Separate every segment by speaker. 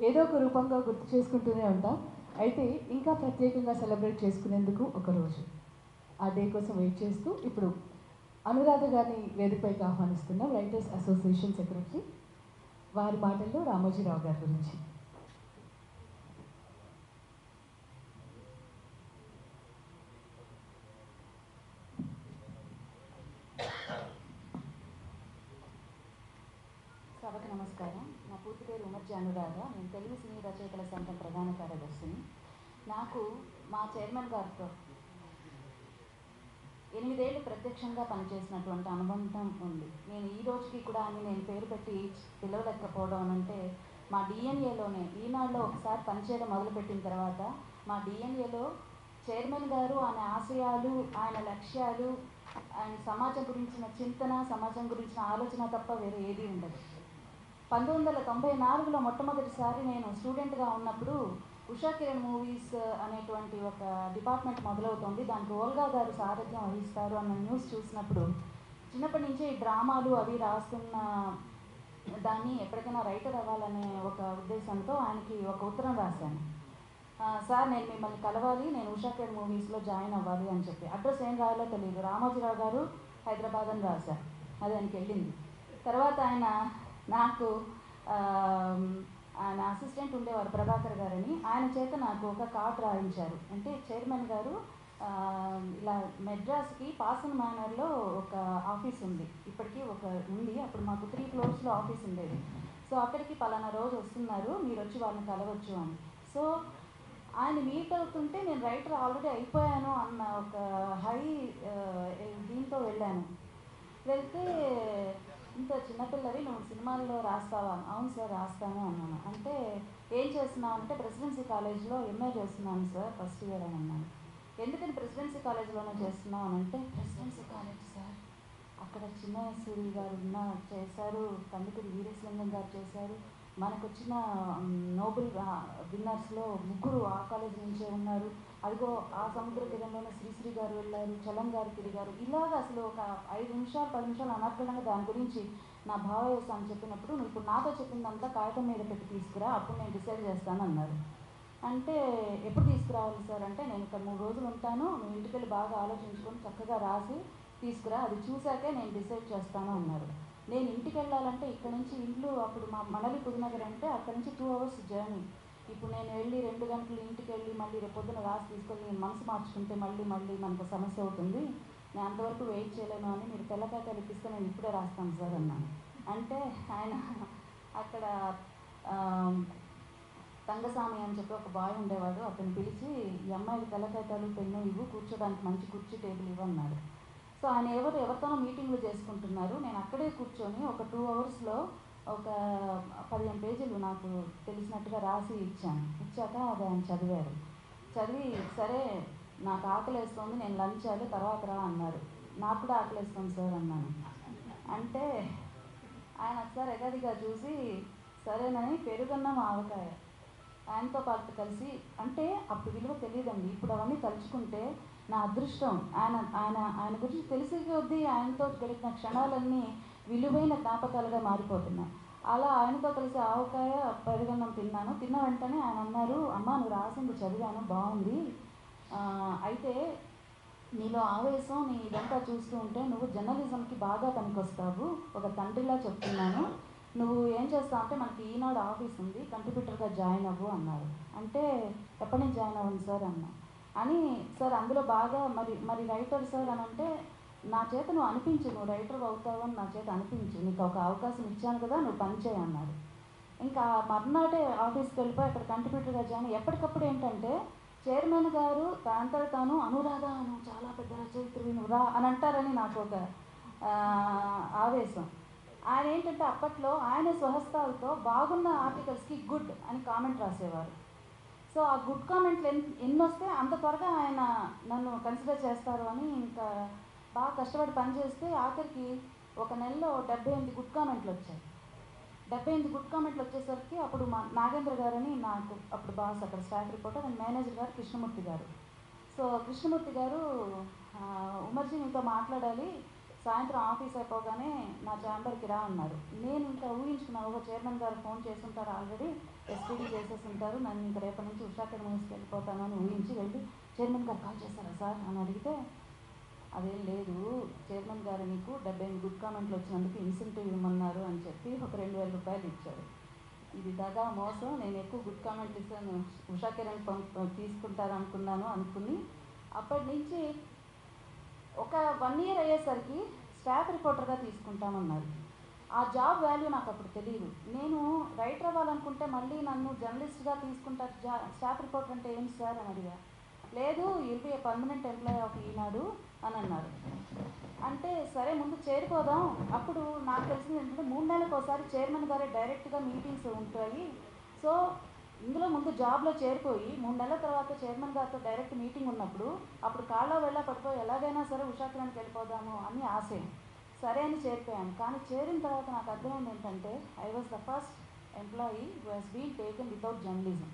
Speaker 1: ఏదో ఒక రూపంగా గుర్తు చేసుకుంటూనే ఉంటాం అయితే ఇంకా ప్రత్యేకంగా సెలబ్రేట్ చేసుకునేందుకు ఒక రోజు ఆ డే కోసం వెయిట్ చేస్తూ ఇప్పుడు అనురాధ గారిని వేదికపైకి ఆహ్వానిస్తున్నాం రైటర్స్ అసోసియేషన్ సెక్రటరీ వారి మాటల్లో రామోజీరావు గారి గురించి
Speaker 2: సభకు నమస్కారం నా పూర్తి పేరు ఉమర్జీ అనురాధ నేను తెలుగు సినీ రచయితల సంఘం ప్రధాన కార్యదర్శిని నాకు మా చైర్మన్ గారితో ఎనిమిదేళ్ళు ప్రత్యక్షంగా పనిచేసినటువంటి అనుబంధం ఉంది నేను ఈ రోజుకి కూడా అని నేను పేరు పెట్టి పిలవలేకపోవడం అంటే మా డిఎన్ఏలోనే ఈనాడులో ఒకసారి పనిచేయడం మొదలుపెట్టిన తర్వాత మా డిఎన్ఏలో చైర్మన్ గారు ఆయన ఆశయాలు ఆయన లక్ష్యాలు ఆయన సమాజం గురించిన చింతన సమాజం గురించిన ఆలోచన తప్ప వేరే ఏదీ ఉండదు పంతొమ్మిది వందల తొంభై నాలుగులో మొట్టమొదటిసారి నేను స్టూడెంట్గా ఉన్నప్పుడు ఉషా కిరణ్ మూవీస్ అనేటువంటి ఒక డిపార్ట్మెంట్ మొదలవుతుంది దానికి ఓల్గా గారు సారథ్యం వహిస్తారు అన్న న్యూస్ చూసినప్పుడు చిన్నప్పటి నుంచే ఈ డ్రామాలు అవి రాస్తున్న దాన్ని ఎప్పటికైనా రైటర్ అవ్వాలనే ఒక ఉద్దేశంతో ఆయనకి ఒక ఉత్తరం రాశాను ఆ, సార్ నేను మిమ్మల్ని కలవాలి నేను ఉషా కిరణ్ మూవీస్లో జాయిన్ అవ్వాలి అని చెప్పి అడ్రస్ ఏం రాయాలో తెలియదు రామోజీరావు గారు హైదరాబాద్ అని రాశారు అది ఆయనకి వెళ్ళింది తర్వాత ఆయన నాకు ఆ, ఆయన అసిస్టెంట్ ఉండేవారు ప్రభాకర్ గారని ఆయన చేత నాకు ఒక కార్డ్ రాయించారు అంటే చైర్మన్ గారు ఆ, ఇలా మెడ్రాస్కి పాసన్ మేనర్లో ఒక ఆఫీస్ ఉంది ఇప్పటికీ ఒక ఉంది అప్పుడు మాకు త్రీ ఫ్లోర్స్లో ఆఫీస్ ఉండేది సో అక్కడికి పలానా రోజు వస్తున్నారు మీరు వచ్చి వాళ్ళని కలవచ్చు అని సో ఆయన మీట్ అవుతుంటే నేను రైటర్ ఆల్రెడీ అయిపోయాను అన్న ఒక హై దీంతో వెళ్ళాను వెళ్తే ఇంత చిన్నపిల్లవి నువ్వు సినిమాల్లో రాస్తావా అవును సార్ రాస్తాను అన్నాను అంటే ఏం చేస్తున్నావు అంటే ప్రెసిడెన్సీ కాలేజ్లో ఎంఏ చేస్తున్నాను సార్ ఫస్ట్ ఇయర్ అని అన్నాను ఎందుకని ప్రెసిడెన్సీ కాలేజ్లోనే చేస్తున్నావు అని అంటే ప్రెసిడెన్సీ కాలేజ్ సార్ అక్కడ చిన్న సూరి గారు ఉన్న చేశారు కందుకూరి వీరేశలింగం గారు చేశారు మనకు వచ్చిన నోబెల్ విన్నర్స్లో ముగ్గురు ఆ కాలేజ్ నుంచే ఉన్నారు అదిగో ఆ సముద్ర తీరంలోనే శ్రీశ్రీ గారు వెళ్ళారు చలం గారు తిరిగారు ఇలాగ అసలు ఒక ఐదు నిమిషాలు పది నిమిషాలు అనర్గళంగా దాని గురించి నా భావవేశాన్ని చెప్పినప్పుడు నువ్వు ఇప్పుడు నాతో చెప్పిందంతా కాగితం మీద పెట్టి తీసుకురా అప్పుడు నేను డిసైడ్ చేస్తాను అన్నారు అంటే ఎప్పుడు తీసుకురావాలి సార్ అంటే నేను ఇక్కడ మూడు రోజులు ఉంటాను నువ్వు ఇంటికి వెళ్ళి బాగా ఆలోచించుకొని చక్కగా రాసి తీసుకురా అది చూశాకే నేను డిసైడ్ చేస్తాను అన్నారు నేను ఇంటికి వెళ్ళాలంటే ఇక్కడ నుంచి ఇల్లు అప్పుడు మా మనలి పుదినగర్ అంటే అక్కడ నుంచి టూ అవర్స్ జర్నీ ఇప్పుడు నేను వెళ్ళి రెండు గంటలు ఇంటికి వెళ్ళి మళ్ళీ రేపు పొద్దున రాసి తీసుకొని నేను మనసు మార్చుకుంటే మళ్ళీ మళ్ళీ మనకు సమస్య అవుతుంది నేను అంతవరకు వెయిట్ చేయలేను అని మీరు తెల్లకాయలు ఇప్పిస్తే నేను ఇప్పుడే రాస్తాను సార్ అన్నాను అంటే ఆయన అక్కడ ఆ, తంగస్వామి అని చెప్పి ఒక బాయ్ ఉండేవాడు అతను పిలిచి ఈ అమ్మాయికి తెల్లకాయతాలు పెన్ను ఇవ్వు కూర్చోడానికి మంచి కుర్చీ టేబుల్ ఇవ్వు అన్నాడు సో ఆయన ఎవరు ఎవరితోనో మీటింగ్లు చేసుకుంటున్నారు నేను అక్కడే కూర్చొని ఒక టూ అవర్స్లో ఒక పదిహేను పేజీలు నాకు తెలిసినట్టుగా రాసి ఇచ్చాను ఇచ్చాక అది ఆయన చదివారు చదివి సరే నాకు ఆకలి వేస్తుంది నేను లంచ్ చేయాలి తర్వాత రా అన్నారు నాకు కూడా ఆకలి వేస్తుంది సార్ అన్నాను అంటే ఆయన ఒకసారి ఎగదిగా చూసి సరేనని పెరుగున్న ఆవకాయ ఆయనతో పాటు కలిసి అంటే అప్పుడు విలువ తెలియదండి ఇప్పుడు అవన్నీ తలుచుకుంటే నా అదృష్టం ఆయన ఆయన ఆయన గురించి తెలిసి కొద్దీ ఆయనతో గడిపిన క్షణాలన్నీ విలువైన జ్ఞాపకాలుగా మారిపోతున్నాయి అలా ఆయనతో కలిసి ఆవకాయ పెరుగన్నం తిన్నాను తిన్న వెంటనే ఆయన అన్నారు అమ్మ నువ్వు రాసింది చదివాను బాగుంది ఆ, అయితే నీలో ఆవేశం నీ ఇదంతా చూస్తూ ఉంటే నువ్వు జర్నలిజంకి బాగా పనికొస్తావు ఒక తండ్రిలా చెప్తున్నాను నువ్వు ఏం చేస్తావు అంటే మనకి ఈనాడు ఆఫీస్ ఉంది కంట్రిబ్యూటర్గా జాయిన్ అవ్వు అన్నారు అంటే ఎప్పటి నుంచి జాయిన్ అవ్వండి సార్ అన్నా అని సార్ అందులో బాగా మరి మరి రైటర్ సార్ అని అంటే నా చేత నువ్వు అనిపించు నువ్వు రైటర్ అవుతావు అని నా చేత అనిపించు నీకు ఒక అవకాశం ఇచ్చాను కదా నువ్వు పని చేయి అన్నారు ఇంకా మర్నాడే ఆఫీస్కి వెళ్ళిపోయి అక్కడ కంట్రిబ్యూటర్గా జాయిన్ అయ్యి ఎప్పటికప్పుడు ఏంటంటే చైర్మన్ గారు దాంతో తాను అనురాధ నువ్వు చాలా పెద్ద రచయిత్రి నువ్వు రా అని అంటారని నాకు ఒక ఆ, ఆవేశం ఆయన ఏంటంటే అప్పట్లో ఆయన స్వహస్తాలతో బాగున్న ఆర్టికల్స్కి గుడ్ అని కామెంట్ రాసేవారు సో ఆ గుడ్ కామెంట్లు ఎన్ ఎన్ని వస్తే అంత త్వరగా ఆయన నన్ను కన్సిడర్ చేస్తారు అని ఇంకా బాగా కష్టపడి పనిచేస్తే ఆఖరికి ఒక నెలలో డెబ్బై ఎనిమిది గుడ్ కామెంట్లు వచ్చాయి డెబ్బై ఎనిమిది గుడ్ కామెంట్లు వచ్చేసరికి అప్పుడు మా నాగేంద్ర గారని నాకు అప్పుడు బాస్ అక్కడ స్టాఫ్ రిపోర్టర్ అండ్ మేనేజర్ గారు కృష్ణమూర్తి గారు సో కృష్ణమూర్తి గారు ఆ, ఉమర్జీ నీతో మాట్లాడాలి సాయంత్రం ఆఫీస్ అయిపోగానే నా ఛాంబర్కి రా అన్నారు నేను ఇంకా ఊహించుకున్నా ఓహో చైర్మన్ గారు ఫోన్ చేస్తుంటారు ఆల్రెడీ ఎస్పీడీ చేసేసి ఉంటారు నన్ను ఇంకా రేపటి నుంచి ఉషా అకాడమీస్కి వెళ్ళిపోతాను అని ఊహించి వెళ్ళి చైర్మన్ గారు కాల్ చేస్తారా సార్ అని అడిగితే అదేం లేదు చైర్మన్ గారు నీకు డెబ్బై ఎనిమిది గుడ్ కామెంట్లు వచ్చినందుకు ఇన్సెంటివ్ ఇవ్వమన్నారు అని చెప్పి ఒక రెండు వేల రూపాయలు ఇచ్చారు ఇది దగా మోసం నేను ఎక్కువ గుడ్ కామెంట్లు ఇస్తాను ఉషా కిరణ్ పంప్ తీసుకుంటారు అనుకున్నాను అనుకుని అప్పటి నుంచి ఒక వన్ ఇయర్ అయ్యేసరికి స్టాఫ్ రిపోర్టర్గా తీసుకుంటామన్నారు ఆ జాబ్ వాల్యూ నాకు అప్పుడు తెలియదు నేను రైటర్ అవ్వాలనుకుంటే మళ్ళీ నన్ను జర్నలిస్ట్గా తీసుకుంటారు జా స్టాఫ్ రిపోర్టర్ అంటే ఏంటి సార్ అని అడిగా లేదు you'll be a permanent employee of Eenadu అని అన్నారు అంటే సరే ముందు చేరిపోదాం అప్పుడు నాకు తెలిసింది ఏంటంటే మూడు నెలలకు ఒకసారి చైర్మన్ గారే డైరెక్ట్గా మీటింగ్స్ ఉంటాయి సో ఇందులో ముందు జాబ్లో చేరిపోయి మూడు నెలల తర్వాత చైర్మన్ గారితో డైరెక్ట్ మీటింగ్ ఉన్నప్పుడు అప్పుడు కాళ్ళ వెళ్ళ పడిపోయి ఎలాగైనా సరే ఉషాకిరణ్కి వెళ్ళిపోదాము అని ఆశయం సరే అని చేరిపోయాను కానీ చేరిన తర్వాత నాకు అర్థమైంది ఏంటంటే I was the first employee was been taken without journalism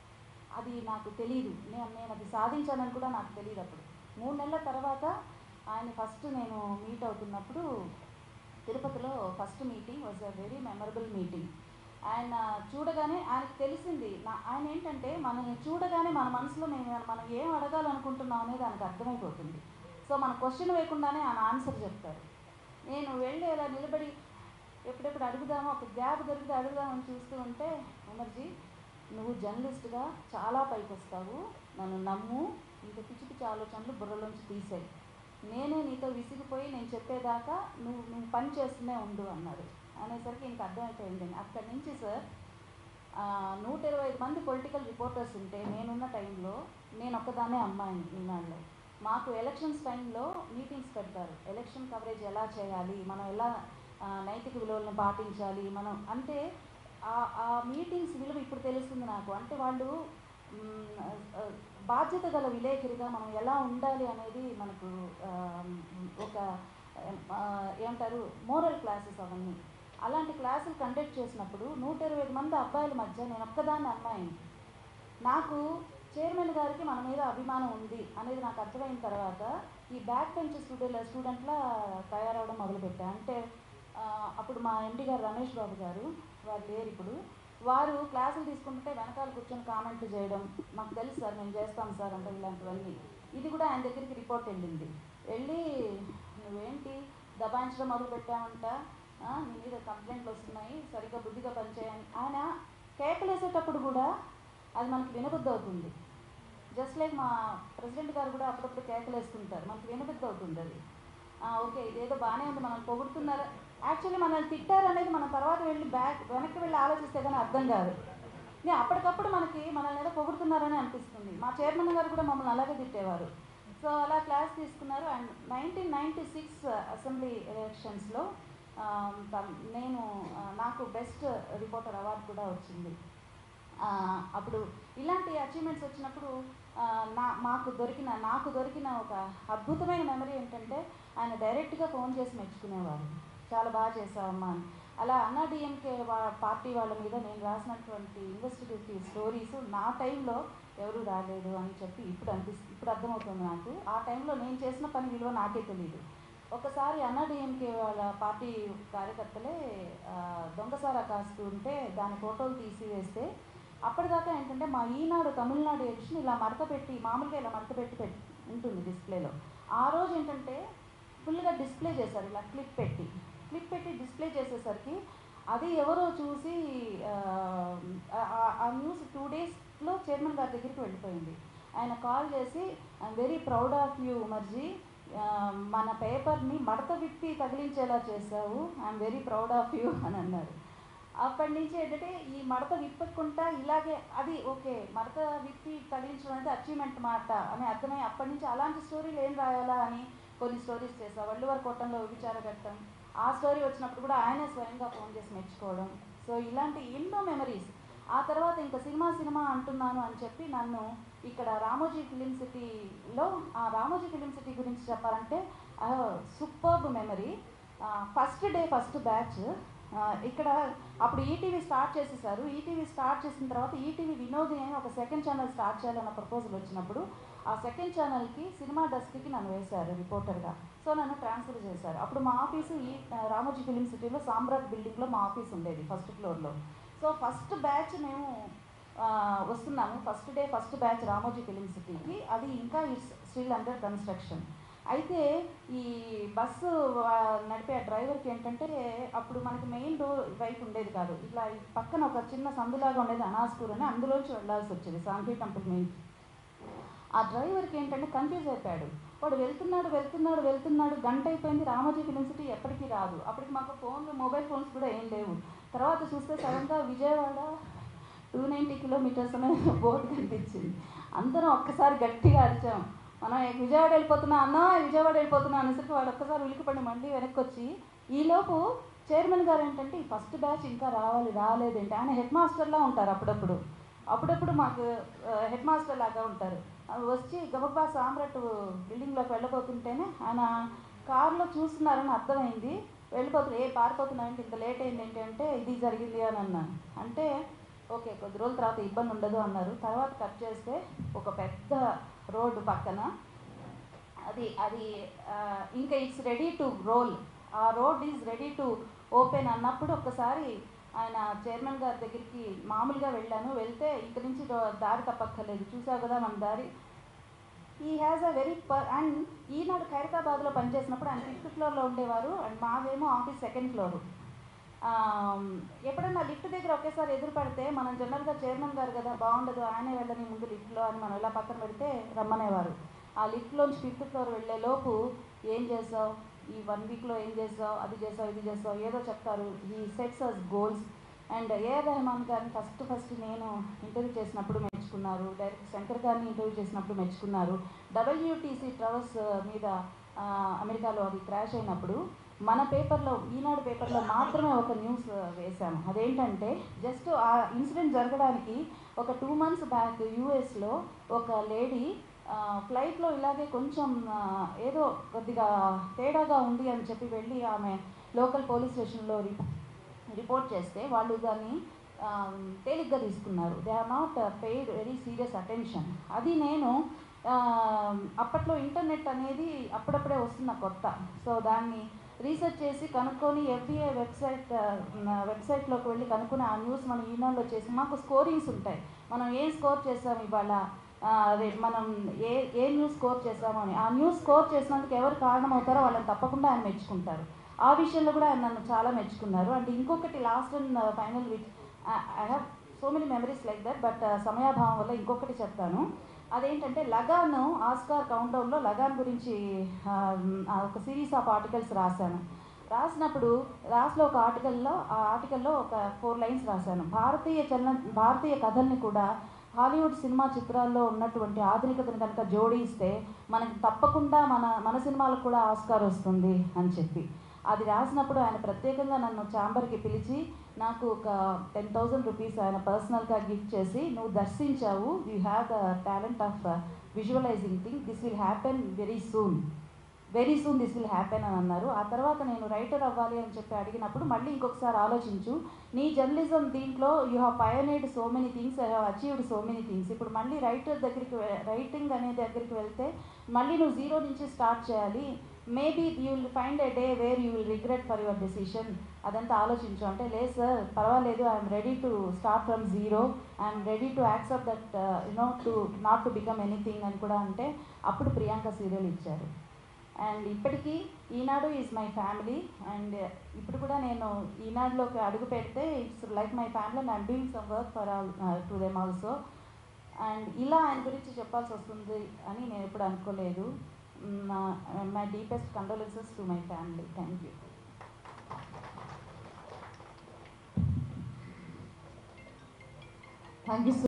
Speaker 2: అది నాకు తెలియదు నేను నేను అది సాధించానని కూడా నాకు తెలియదు అప్పుడు మూడు నెలల తర్వాత ఆయన ఫస్ట్ నేను మీట్ అవుతున్నప్పుడు తిరుపతిలో first meeting was a very memorable meeting ఆయన చూడగానే ఆయనకు తెలిసింది నా ఆయన ఏంటంటే మనల్ని చూడగానే మన మనసులో మేము మనం ఏం అడగాలనుకుంటున్నాం అనేది ఆయనకు అర్థమైపోతుంది సో మన క్వశ్చన్ వేయకుండానే ఆయన ఆన్సర్ చెప్తారు నేను వెళ్ళి అలా నిలబడి ఎప్పుడెప్పుడు అడుగుదామో ఒక గ్యాప్ దొరికితే అడుగుదామని చూస్తూ ఉంటే అమర్జీ నువ్వు జర్నలిస్ట్గా చాలా పైకి వస్తావు నన్ను నమ్ము ఇంకా పిచ్చి పిచ్చి ఆలోచనలు బుర్రలోంచి తీసేయి నేనే నీతో విసిగిపోయి నేను చెప్పేదాకా నువ్వు నువ్వు పని చేస్తూనే ఉండు అన్నారు అనేసరికి ఇంక అర్థమైపోయింది అక్కడి నుంచి సార్ ఆ, నూట ఇరవై ఐదు మంది పొలిటికల్ రిపోర్టర్స్ ఉంటే నేనున్న టైంలో నేను ఒక్కదానే అమ్మాయిని ఈనాడులో మాకు ఎలక్షన్స్ టైంలో మీటింగ్స్ పెడతారు ఎలక్షన్ కవరేజ్ ఎలా చేయాలి మనం ఎలా ఆ, నైతిక విలువలను పాటించాలి మనం అంటే ఆ- ఆ మీటింగ్స్ విలువ ఇప్పుడు తెలుస్తుంది నాకు అంటే వాళ్ళు మ్, ఆ, బాధ్యత గల విలేకరిగా మనం ఎలా ఉండాలి అనేది మనకు ఆ, ఒక ఆ, ఏమంటారు మోరల్ క్లాసెస్ అవన్నీ అలాంటి క్లాసులు కండక్ట్ చేసినప్పుడు నూట ఇరవై ఐదు మంది అబ్బాయిల మధ్య నేను ఒక్కదాన్ని అమ్మాయిని నాకు చైర్మన్ గారికి మన మీద అభిమానం ఉంది అనేది నాకు అర్థమైన తర్వాత ఈ బ్యాక్ బెంచ్ స్టూడెంట్ స్టూడెంట్లా తయారవడం మొదలుపెట్టా అంటే ఆ, అప్పుడు మా ఎండి గారు రమేష్ బాబు గారు వారు లేరు ఇప్పుడు వారు క్లాసులు తీసుకుంటుంటే వెనకాల కూర్చొని కామెంట్లు చేయడం మాకు తెలుసు సార్ మేము చేస్తాం సార్ అంటే ఇలాంటివన్నీ ఇది కూడా ఆయన దగ్గరికి రిపోర్ట్ వెళ్ళింది వెళ్ళి నువ్వేంటి దబాయించడం మొదలు పెట్టామంట ఆ, నీ మీద కంప్లైంట్లు వస్తున్నాయి సరిగ్గా బుద్ధిగా పనిచేయని ఆయన కేకలేసేటప్పుడు కూడా అది మనకి వినబుద్ధి అవుతుంది జస్ట్ లైక్ మా ప్రెసిడెంట్ గారు కూడా అప్పుడప్పుడు కేకలు వేసుకుంటారు మనకి వినబుద్ధి అవుతుంది అది ఆ, ఓకే ఇదేదో బాగానే ఉంది మనం పొగుడుతున్నారు యాక్చువల్లీ మనల్ని తిట్టారు అనేది మనం తర్వాత వెళ్ళి బ్యాక్ వెనక్కి వెళ్ళి ఆలోచిస్తే కానీ అర్థం కాదు నేను అప్పటికప్పుడు మనకి మనల్ని ఏదో పొగుడుతున్నారని అనిపిస్తుంది మా చైర్మన్ గారు కూడా మమ్మల్ని అలాగే తిట్టేవారు సో అలా క్లాస్ తీసుకున్నారు and nineteen ninety six assembly ఎలక్షన్స్లో నేను ఆ, నాకు బెస్ట్ రిపోర్టర్ అవార్డు కూడా వచ్చింది ఆ, అప్పుడు ఇలాంటి అచీవ్మెంట్స్ వచ్చినప్పుడు ఆ, నా మాకు దొరికిన నాకు దొరికిన ఒక అద్భుతమైన మెమరీ ఏంటంటే ఆయన డైరెక్ట్గా ఫోన్ చేసి మెచ్చుకునేవారు చాలా బాగా చేసావమ్మా అని అలా అన్నా డిఎంకే వా పార్టీ వాళ్ళ మీద నేను రాసినటువంటి ఇన్వెస్టిగేటివ్ స్టోరీస్ నా టైంలో ఎవరు రాలేదు అని చెప్పి ఇప్పుడు అనిపిస్తుంది ఇప్పుడు అర్థమవుతుంది నాకు ఆ టైంలో నేను చేసిన పని విలువ నాకే తెలియదు ఒకసారి అన్నాడీఎంకే వాళ్ళ పార్టీ కార్యకర్తలే ఆ, దొంగసారా కాస్తూ ఉంటే దాని ఫోటోలు తీసి వేస్తే అప్పటిదాకా ఏంటంటే మా ఈనాడు తమిళనాడు ఎడిషన్ ఇలా మడత పెట్టి మామూలుగా ఇలా మడత పెట్టి పెట్టి ఉంటుంది డిస్ప్లేలో ఆ రోజు ఏంటంటే ఫుల్గా డిస్ప్లే చేశారు ఇలా క్లిప్ పెట్టి క్లిప్ పెట్టి డిస్ప్లే చేసేసరికి అది ఎవరో చూసి ఆ, ఆ- ఆ న్యూస్ టూ డేస్లో చైర్మన్ గారి దగ్గరికి వెళ్ళిపోయింది ఆయన కాల్ చేసి I'm very proud of you Umarji ఆ, మన పేపర్ని మడత విప్పి తగిలించేలా చేశావు I'm very proud of you అని అన్నారు అప్పటి నుంచి ఏంటంటే ఈ మడత విప్పకుండా ఇలాగే అది ఓకే మడత విప్పి తగిలించడం అనేది అచీవ్మెంట్ మాట అని అర్థమై అప్పటి నుంచి అలాంటి స్టోరీలు ఏం రాయాలా అని కొన్ని స్టోరీస్ చేసా వల్లువారి కోటంలో విచార ఘట్టం ఆ స్టోరీ వచ్చినప్పుడు కూడా ఆయనే స్వయంగా ఫోన్ చేసి మెచ్చుకోవడం సో ఇలాంటి ఎన్నో మెమరీస్ ఆ తర్వాత ఇంకా సినిమా సినిమా అంటున్నాను అని చెప్పి నన్ను ఇక్కడ రామోజీ ఫిలిం సిటీలో ఆ రామోజీ ఫిలిం సిటీ గురించి చెప్పాలంటే superb memory first day first batch ఆ, ఇక్కడ అప్పుడు ఈటీవీ స్టార్ట్ చేసేసారు ఈటీవీ స్టార్ట్ చేసిన తర్వాత ఈటీవీ వినోది అని ఒక సెకండ్ ఛానల్ స్టార్ట్ చేయాలన్న ప్రపోజల్ వచ్చినప్పుడు ఆ సెకండ్ ఛానల్కి సినిమా డెస్క్కి నన్ను వేశారు రిపోర్టర్గా సో నన్ను ట్రాన్స్ఫర్ చేశారు అప్పుడు మా ఆఫీసు ఈ ఆ, రామోజీ ఫిలిం సిటీలో సామ్రాట్ బిల్డింగ్లో మా ఆఫీస్ ఉండేది ఫస్ట్ ఫ్లోర్లో సో ఫస్ట్ బ్యాచ్ మేము ఆ, వస్తున్నాము first day first batch Ramoji film సిటీకి అది ఇంకా ఇట్స్ స్టిల్ అండర్ కన్స్ట్రక్షన్ అయితే ఈ బస్సు ఆ, నడిపే డ్రైవర్కి ఏంటంటే అప్పుడు మనకి మెయిన్ డోర్ వైపు ఉండేది కాదు ఇట్లా ఈ పక్కన ఒక చిన్న సందులాగా ఉండేది అనాస్పూర్ అని అందులోంచి వెళ్ళాల్సి వచ్చేది శాంతి టెంపుల్ మెయిన్ ఆ డ్రైవర్కి ఏంటంటే కన్ఫ్యూజ్ అయిపోయాడు వాడు వెళ్తున్నాడు వెళ్తున్నాడు వెళ్తున్నాడు గంట అయిపోయింది రామోజీ ఫిలిం సిటీ ఎప్పటికీ రాదు అప్పటికి మాకు ఫోన్లు మొబైల్ ఫోన్స్ కూడా ఏం లేవు తర్వాత చూస్తే సడన్గా విజయవాడ టూ నైంటీ కిలోమీటర్స్ అనే బోర్డు కనిపించింది అందరం ఒక్కసారి గట్టిగా అరిచాం మనం విజయవాడ వెళ్ళిపోతున్నా అన్నా విజయవాడ వెళ్ళిపోతున్నా అనేసరికి వాడు ఒక్కసారి ఉలికిపడి మళ్ళీ వెనక్కి వచ్చి ఈలోపు చైర్మన్ గారు ఏంటంటే ఈ ఫస్ట్ బ్యాచ్ ఇంకా రావాలి రాలేదేంటి ఆయన హెడ్ మాస్టర్లా ఉంటారు అప్పుడప్పుడు అప్పుడప్పుడు మాకు హెడ్ మాస్టర్ లాగా ఉంటారు ఆ, వచ్చి గబగబా సామ్రాట్ బిల్డింగ్లోకి వెళ్ళబోతుంటేనే ఆయన కారులో చూస్తున్నారని అర్థమైంది వెళ్ళిపోతున్నారు ఏ పారిపోతున్నారంటే ఇంత లేట్ అయింది ఏంటి అంటే ఇది జరిగింది అని అన్నాను అంటే ఓకే కొద్ది రోజుల తర్వాత ఇబ్బంది ఉండదు అన్నారు తర్వాత కట్ చేస్తే ఒక పెద్ద రోడ్డు పక్కన అది అది ఆ, ఇంకా ఇట్స్ రెడీ టు రోల్ ఆ road is ready to open అన్నప్పుడు ఒక్కసారి ఆయన చైర్మన్ గారి దగ్గరికి మామూలుగా వెళ్ళాను వెళ్తే ఇక్కడి నుంచి దో- దారి తప్పక్కర్లేదు చూసావు కదా మన దారి ఈ has a very per and Eenadu ఖైరతాబాద్లో పనిచేసినప్పుడు ఆయన ఫిఫ్త్ ఫ్లోర్లో ఉండేవారు అండ్ మాదేమో ఆఫీస్ సెకండ్ ఫ్లోరు ఎప్పుడన్నా లిఫ్ట్ దగ్గర ఒకేసారి ఎదురు పడితే మనం జనరల్గా చైర్మన్ గారు కదా బాగుండదు ఆయనే వెళ్ళని ముందు లిఫ్ట్లో అని మనం ఇలా పక్కన పెడితే రమ్మనేవారు ఆ లిఫ్ట్లోంచి ఫిఫ్త్ ఫ్లోర్ వెళ్ళే లోపు ఏం చేసావు ఈ వన్ వీక్లో ఏం చేసావు అది చేసావు ఇది చేసావు ఏదో చెప్తారు ఈ sets as goals and A R Rahman గారిని ఫస్ట్ ఫస్ట్ నేను ఇంటర్వ్యూ చేసినప్పుడు మెచ్చుకున్నారు డైరెక్టర్ శంకర్ గారిని ఇంటర్వ్యూ చేసినప్పుడు మెచ్చుకున్నారు డబ్ల్యూటీసీ ట్రవర్స్ మీద ఆ, అమెరికాలో అది క్రాష్ అయినప్పుడు మన పేపర్లో ఈనాడు పేపర్లో మాత్రమే ఒక న్యూస్ వేశాము అదేంటంటే జస్ట్ ఆ ఇన్సిడెంట్ జరగడానికి ఒక టూ మంత్స్ బ్యాక్ యూఎస్లో ఒక లేడీ ఫ్లైట్లో ఇలాగే కొంచెం ఆ, ఏదో కొద్దిగా తేడాగా ఉంది అని చెప్పి వెళ్ళి ఆమె లోకల్ పోలీస్ స్టేషన్లో రి రిపోర్ట్ చేస్తే వాళ్ళు దాన్ని ఆ, తేలిగ్గా తీసుకున్నారు they are not paid very serious attention అది నేను ఆ, అప్పట్లో ఇంటర్నెట్ అనేది అప్పుడప్పుడే వస్తున్న కొత్త సో దాన్ని రీసెర్చ్ చేసి కనుక్కొని ఎఫ్బిఐ వెబ్సైట్ వెబ్సైట్లోకి వెళ్ళి కనుక్కొని ఆ న్యూస్ మనం ఈనాడులో చేసి మాకు స్కోరింగ్స్ ఉంటాయి మనం ఏం స్కోర్ చేసాం ఇవాళ ఆ, అదే మనం ఏ ఏ న్యూస్ స్కోర్ చేసామో అని ఆ న్యూస్ స్కోర్ చేసినందుకు ఎవరు కారణం అవుతారో వాళ్ళని తప్పకుండా ఆయన మెచ్చుకుంటారు ఆ విషయంలో కూడా ఆయన నన్ను చాలా మెచ్చుకున్నారు అండ్ ఇంకొకటి last and final which I have so many memories like that but సమయాభావం వల్ల ఇంకొకటి చెప్తాను అదేంటంటే లగాన్ ఆస్కార్ కౌంటౌన్లో లగాన్ గురించి ఆ, ఆ, ఒక సిరీస్ ఆఫ్ ఆర్టికల్స్ రాశాను రాసినప్పుడు రాసిన ఒక ఆర్టికల్లో ఆ ఆర్టికల్లో ఒక ఫోర్ లైన్స్ రాశాను భారతీయ చలన భారతీయ కథల్ని కూడా హాలీవుడ్ సినిమా చిత్రాల్లో ఉన్నటువంటి ఆధునికతను కనుక జోడిస్తే మనకి తప్పకుండా మన మన సినిమాలకు కూడా ఆస్కార్ వస్తుంది అని చెప్పి అది రాసినప్పుడు ఆయన ప్రత్యేకంగా నన్ను ఛాంబర్కి పిలిచి నాకు ఒక టెన్ థౌజండ్ రూపీస్ ఆయన పర్సనల్గా గిఫ్ట్ చేసి నువ్వు దర్శించావు you have the talent of visualising thing this will happen very soon very soon this will happen అని అన్నారు ఆ తర్వాత నేను రైటర్ అవ్వాలి అని చెప్పి అడిగినప్పుడు మళ్ళీ ఇంకొకసారి ఆలోచించు నీ జర్నలిజం దీంట్లో you have pioneered so many things I have achieved so many things ఇప్పుడు మళ్ళీ రైటర్ దగ్గరికి రైటింగ్ అనే దగ్గరికి వెళ్తే మళ్ళీ నువ్వు జీరో నుంచి స్టార్ట్ చేయాలి maybe you will find a day where you will regret for your decision అదంతా ఆలోచించు అంటే లేదు సార్ పర్వాలేదు I'm ready to start from zero I'm ready to accept that you know to not to become anything అని కూడా అంటే అప్పుడు Priyanka serial ఇచ్చారు అండ్ ఇప్పటికీ Eenadu is my family and ఇప్పుడు కూడా నేను ఈనాడులోకి అడుగు పెడితే it's like my family and I'm doing some work for all to them also and ఇలా ఆయన గురించి చెప్పాల్సి వస్తుంది అని నేను ఎప్పుడు అనుకోలేదు my deepest condolences to my family thank you
Speaker 1: thank you